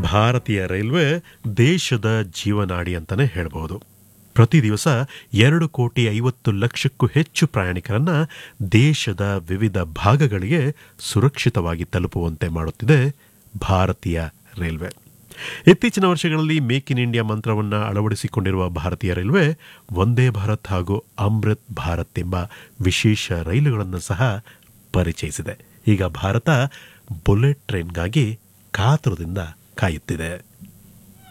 ಭಾರತೀಯ ರೈಲ್ವೆ ದೇಶದ ಜೀವನಾಡಿ ಅಂತಲೇ ಹೇಳ್ಬೋದು ಪ್ರತಿ ದಿವಸ ಎರಡು ಕೋಟಿ ಐವತ್ತು ಲಕ್ಷಕ್ಕೂ ಹೆಚ್ಚು ಪ್ರಯಾಣಿಕರನ್ನ ದೇಶದ ವಿವಿಧ ಭಾಗಗಳಿಗೆ ಸುರಕ್ಷಿತವಾಗಿ ತಲುಪುವಂತೆ ಮಾಡುತ್ತಿದೆ ಭಾರತೀಯ ರೈಲ್ವೆ ಇತ್ತೀಚಿನ ವರ್ಷಗಳಲ್ಲಿ ಮೇಕ್ ಇನ್ ಇಂಡಿಯಾ ಮಂತ್ರವನ್ನು ಅಳವಡಿಸಿಕೊಂಡಿರುವ ಭಾರತೀಯ ರೈಲ್ವೆ ವಂದೇ ಭಾರತ್ ಹಾಗೂ ಅಮೃತ್ ಭಾರತ್ ಎಂಬ ವಿಶೇಷ ರೈಲುಗಳನ್ನು ಸಹ ಪರಿಚಯಿಸಿದೆ ಈಗ ಭಾರತ ಬುಲೆಟ್ ಟ್ರೈನ್ಗಾಗಿ ಕಾತುರದಿಂದ ಕಾಯುತ್ತಿದೆ